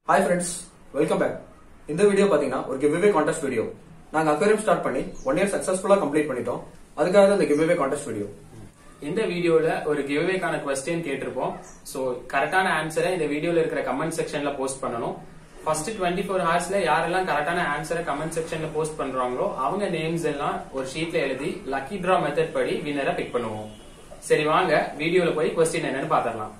hi friends welcome back இந்த video பாத்தீங்கன்னா ஒரு கிவ்வே கான்டெஸ்ட் வீடியோ நாங்க அக்வேரியம் ஸ்டார்ட் பண்ணி ஒன் இயர் சக்சஸ்ஃபுல்லா கம்ப்ளீட் பண்ணிட்டோம் அதுக்காக தான் இந்த கிவ்வே கான்டெஸ்ட் வீடியோ இந்த வீடியோல ஒரு கிவ்வேக்கான கொஸ்டின் கேட்டிருப்போம் சோ கரெக்டான ஆன்சரை இந்த வீடியோல இருக்கிற கமெண்ட் செக்ஷன்ல போஸ்ட் பண்ணணும் ஃபர்ஸ்ட் டுவெண்ட்டி ஃபோர் ஹவர்ஸ்ல யாரெல்லாம் கரெக்டான ஆன்சரை கமெண்ட் செக்ஷன்ல போஸ்ட் பண்றாங்களோ அவங்க நேம்ஸ் எல்லாம் ஒரு ஷீட்ல எழுதி லக்கி டிரா மெத்தட் படி வின்னரை பிக் பண்ணுவோம் சரி வாங்க வீடியோல போய் கொஸ்டின் என்னன்னு பாத்திரலாம்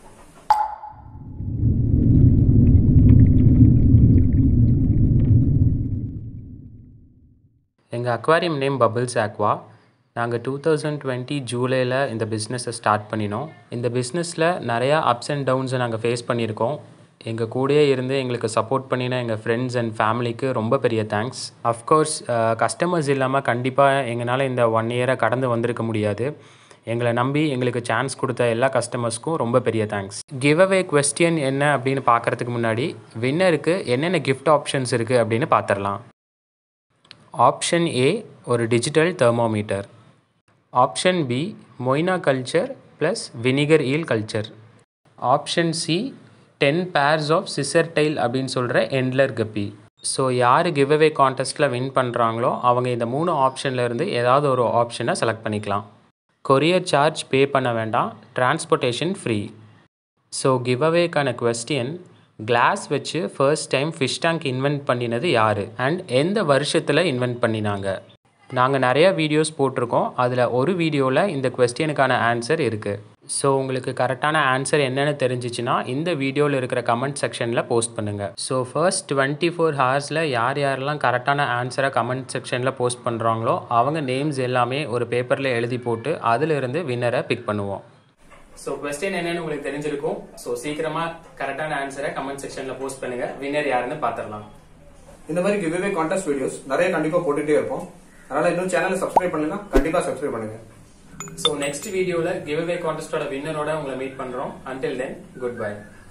எங்கள் அக்வாரியம் நேம் பபிள்ஸ் ஆக்வா நாங்கள் டூ தௌசண்ட் டுவெண்ட்டி ஜூலையில் இந்த பிஸ்னஸை ஸ்டார்ட் பண்ணினோம் இந்த பிஸ்னஸில் நிறையா அப்ஸ் அண்ட் டவுன்ஸை நாங்கள் ஃபேஸ் பண்ணியிருக்கோம் எங்கள் கூடயே இருந்து எங்களுக்கு சப்போர்ட் பண்ணின எங்கள் ஃப்ரெண்ட்ஸ் அண்ட் ஃபேமிலிக்கு ரொம்ப பெரிய தேங்க்ஸ் அஃப்கோர்ஸ் கஸ்டமர்ஸ் இல்லாமல் கண்டிப்பாக எங்களால் இந்த ஒன் இயரை கடந்து வந்திருக்க முடியாது எங்களை நம்பி எங்களுக்கு சான்ஸ் கொடுத்த எல்லா கஸ்டமர்ஸ்க்கும் ரொம்ப பெரிய தேங்க்ஸ் கிவ் அவே கொஸ்டின் என்ன அப்படின்னு பார்க்குறதுக்கு முன்னாடி வின்னருக்கு என்னென்ன கிஃப்ட் ஆப்ஷன்ஸ் இருக்குது அப்படின்னு பார்த்துடலாம் ஆப்ஷன் ஏ ஒரு digital thermometer option B moina culture plus vinegar eel culture option C ten pairs of scissor tail அப்படின்னு சொல்கிற எண்ட்லர் கப்பி ஸோ யார் கிவ் அவே கான்டெஸ்ட்டில் வின் பண்ணுறாங்களோ அவங்க இந்த மூணு ஆப்ஷனில் இருந்து ஏதாவது ஒரு ஆப்ஷனை செலக்ட் பண்ணிக்கலாம் கொரியர் சார்ஜ் பே பண்ண வேண்டாம் டிரான்ஸ்போர்ட்டேஷன் ஃப்ரீ ஸோ கிவ் அவேக்கான கொஸ்டின் கிளாஸ் வச்சு first time fish tank invent பண்ணினது யார் அண்ட் எந்த வருஷத்தில் இன்வென்ட் பண்ணினாங்க நாங்கள் நிறைய வீடியோஸ் போட்டிருக்கோம் அதில் ஒரு வீடியோவில் இந்த கொஸ்டினுக்கான ஆன்சர் இருக்குது ஸோ உங்களுக்கு கரெக்டான ஆன்சர் என்னென்னு தெரிஞ்சிச்சுன்னா இந்த வீடியோவில் இருக்கிற கமெண்ட் செக்ஷனில் போஸ்ட் பண்ணுங்கள் ஸோ ஃபர்ஸ்ட் டுவெண்ட்டி ஃபோர் ஹவர்ஸில் யார் யாரெல்லாம் கரெக்டான ஆன்சரை கமெண்ட் செக்ஷனில் போஸ்ட் பண்ணுறாங்களோ அவங்க நேம்ஸ் எல்லாமே ஒரு பேப்பரில் எழுதி போட்டு அதிலிருந்து வின்னரை பிக் பண்ணுவோம் சோ கொஸ்டின் என்னன்னு உங்களுக்கு தெரிஞ்சிருக்கும் சோ சீக்கிரமா கரெக்டான ஆன்சரை கமெண்ட் செக்ஷன்ல போஸ்ட் பண்ணுங்க வின்னர் யாருன்னு பாத்திரலாம் இந்த மாதிரி கிவ்வே கான்டெஸ்ட் வீடியோஸ் நிறைய கண்டிப்பா போட்டுட்டே இருப்போம் அதனால இன்னும் சேனலை சப்ஸ்கிரைப் பண்ணலன்னா கண்டிப்பா சப்ஸ்கிரைப் பண்ணுங்க சோ நெக்ஸ்ட் வீடியோல கிவ் அவே கான்டெஸ்டோட வின்னரோட உங்களை மீட் பண்றோம் அன்டில் தென் குட் பை